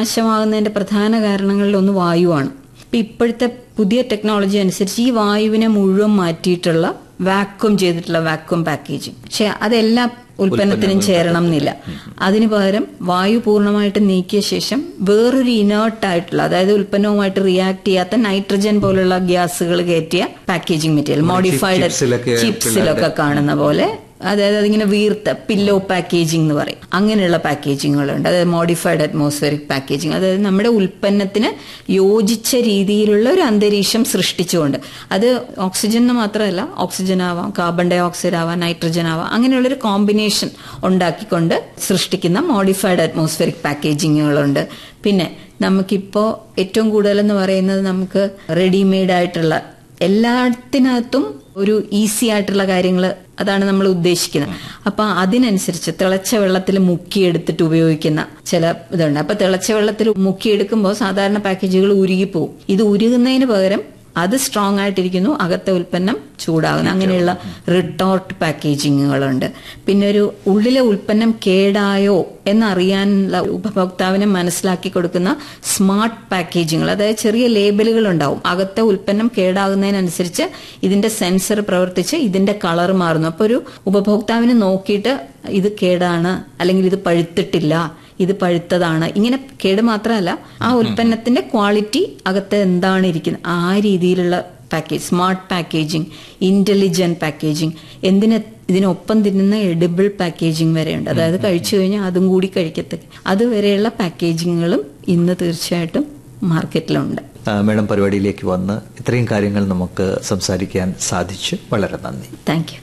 നാശമാകുന്നതിന്റെ പ്രധാന കാരണങ്ങളിൽ ഒന്ന് വായുവാണ് ഇപ്പൊ ഇപ്പോഴത്തെ പുതിയ ടെക്നോളജി അനുസരിച്ച് ഈ വായുവിനെ മുഴുവൻ മാറ്റിയിട്ടുള്ള വാക്വം ചെയ്തിട്ടുള്ള വാക്വം പാക്കേജിങ് പക്ഷെ അതെല്ലാം ഉൽപ്പന്നത്തിനും ചേരണം എന്നില്ല അതിന് പകരം വായു പൂർണ്ണമായിട്ട് നീക്കിയ ശേഷം വേറൊരു ഇനേർട്ട് ആയിട്ടുള്ള അതായത് ഉൽപ്പന്നവുമായിട്ട് റിയാക്ട് ചെയ്യാത്ത നൈട്രജൻ പോലുള്ള ഗ്യാസുകൾ കയറ്റിയ പാക്കേജിംഗ് മെറ്റീരിയൽ മോഡിഫൈഡ് ചിപ്സിലൊക്കെ ചിപ്സിലൊക്കെ കാണുന്ന പോലെ അതായത് അതിങ്ങനെ വീർത്ത പില്ലോ പാക്കേജിംഗ് എന്ന് പറയും അങ്ങനെയുള്ള പാക്കേജിങ്ങുകളുണ്ട് അതായത് മോഡിഫൈഡ് അറ്റ്മോസ്ഫിയറിക് പാക്കേജിംഗ് അതായത് നമ്മുടെ ഉൽപ്പന്നത്തിന് യോജിച്ച രീതിയിലുള്ള ഒരു അന്തരീക്ഷം സൃഷ്ടിച്ചുകൊണ്ട് അത് ഓക്സിജൻ എന്ന് മാത്രമല്ല ഓക്സിജൻ ആവാം കാർബൺ ഡൈ ഓക്സൈഡ് ആവാം നൈട്രജൻ ആവാം അങ്ങനെയുള്ളൊരു കോമ്പിനേഷൻ ഉണ്ടാക്കിക്കൊണ്ട് സൃഷ്ടിക്കുന്ന മോഡിഫൈഡ് അറ്റ്മോസ്ഫിയറിക് പാക്കേജിങ്ങുകളുണ്ട് പിന്നെ നമുക്കിപ്പോ ഏറ്റവും കൂടുതൽ എന്ന് പറയുന്നത് നമുക്ക് റെഡിമെയ്ഡ് ആയിട്ടുള്ള എല്ലാത്തിനകത്തും ഒരു ഈസി ആയിട്ടുള്ള കാര്യങ്ങൾ അതാണ് നമ്മൾ ഉദ്ദേശിക്കുന്നത് അപ്പൊ അതിനനുസരിച്ച് തിളച്ച വെള്ളത്തിൽ മുക്കിയെടുത്തിട്ട് ഉപയോഗിക്കുന്ന ചില ഇതുണ്ട് അപ്പൊ തിളച്ച വെള്ളത്തിൽ മുക്കിയെടുക്കുമ്പോൾ സാധാരണ പാക്കേജുകൾ ഉരുകിപ്പോവും ഇത് ഉരുകുന്നതിന് പകരം അത് സ്ട്രോങ് ആയിട്ടിരിക്കുന്നു അകത്തെ ഉൽപ്പന്നം ചൂടാകുന്നു അങ്ങനെയുള്ള റിട്ടോർട്ട് പാക്കേജിങ്ങുകളുണ്ട് പിന്നെ ഒരു ഉള്ളിലെ ഉൽപ്പന്നം കേടായോ എന്നറിയാനുള്ള ഉപഭോക്താവിനെ മനസ്സിലാക്കി കൊടുക്കുന്ന സ്മാർട്ട് പാക്കേജിങ്ങൾ അതായത് ചെറിയ ലേബലുകൾ ഉണ്ടാവും അകത്തെ ഉൽപ്പന്നം കേടാകുന്നതിനനുസരിച്ച് ഇതിന്റെ സെൻസർ പ്രവർത്തിച്ച് ഇതിന്റെ കളർ മാറുന്നു അപ്പൊ ഒരു ഉപഭോക്താവിന് നോക്കിയിട്ട് ഇത് കേടാണ് അല്ലെങ്കിൽ ഇത് പഴുത്തിട്ടില്ല ഇത് പഴുത്തതാണ് ഇങ്ങനെ കേട് മാത്രമല്ല ആ ഉൽപ്പന്നത്തിന്റെ ക്വാളിറ്റി അകത്ത് എന്താണ് ഇരിക്കുന്നത് ആ രീതിയിലുള്ള package smart packaging intelligent packaging എന്തിന് ഇതിനൊപ്പം തിന്നുന്ന എഡിബിൾ പാക്കേജിംഗ് വരെയുണ്ട് അതായത് കഴിച്ചു കഴിഞ്ഞാൽ അതും കൂടി കഴിക്കത്തക്ക അതുവരെയുള്ള പാക്കേജിങ്ങുകളും ഇന്ന് തീർച്ചയായിട്ടും മാർക്കറ്റിലുണ്ട് ആ, മേഡം പരിപാടിയിലേക്ക് വന്ന് ഇത്രയും കാര്യങ്ങൾ നമുക്ക് സംസാരിക്കാൻ സാധിച്ചു വളരെ നന്ദി താങ്ക് യു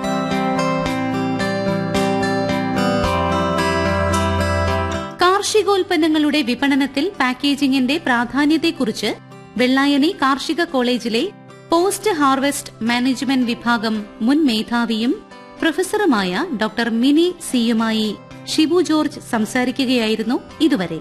കാർഷികോൽപ്പന്നങ്ങളുടെ വിപണനത്തിൽ പാക്കേജിംഗിന്റെ പ്രാധാന്യത്തെക്കുറിച്ച് വെള്ളായണി കാർഷിക കോളേജിലെ പോസ്റ്റ് ഹാർവെസ്റ്റ് മാനേജ്മെന്റ് വിഭാഗം മുൻ മേധാവിയും പ്രൊഫസറുമായ ഡോക്ടർ മിനി സിയുമായി ഷിബു ജോർജ് സംസാരിക്കുകയായിരുന്നു ഇതുവരെ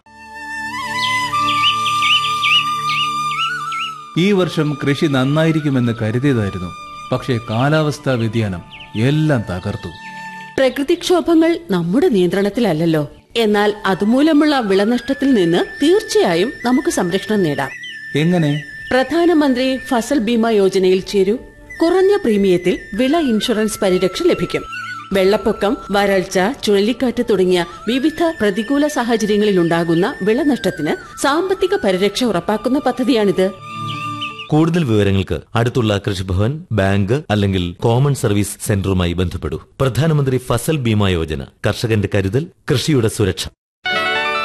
ഈ വർഷം കൃഷി നന്നായിരിക്കുമെന്ന് കരുതിയതായിരുന്നു പക്ഷേ കാലാവസ്ഥാ വ്യതിയാനം എല്ലാം തകർത്തു പ്രകൃതിക്ഷോഭങ്ങൾ നമ്മുടെ നിയന്ത്രണത്തിലല്ലല്ലോ എന്നാൽ അതുമൂലമുള്ള വിളനഷ്ടത്തിൽ നിന്ന് തീർച്ചയായും നമുക്ക് സംരക്ഷണം നേടാം എങ്ങനെ പ്രധാനമന്ത്രി ഫസൽ ബീമ യോജനയിൽ ചേരൂ കുറഞ്ഞ പ്രീമിയത്തിൽ വിള ഇൻഷുറൻസ് പരിരക്ഷ ലഭിക്കും വെള്ളപ്പൊക്കം വരൾച്ച ചുഴലിക്കാറ്റ് തുടങ്ങിയ വിവിധ പ്രതികൂല സാഹചര്യങ്ങളിലുണ്ടാകുന്ന വിളനഷ്ടത്തിന് സാമ്പത്തിക പരിരക്ഷ ഉറപ്പാക്കുന്ന പദ്ധതിയാണിത് കൂടുതൽ വിവരങ്ങൾക്ക് അടുത്തുള്ള കൃഷിഭവൻ ബാങ്ക് അല്ലെങ്കിൽ കോമൺ സർവീസ് സെന്ററുമായി ബന്ധപ്പെടൂ പ്രധാനമന്ത്രി ഫസൽ ബീമ യോജന കർഷകന്റെ കരുതൽ കൃഷിയുടെ സുരക്ഷ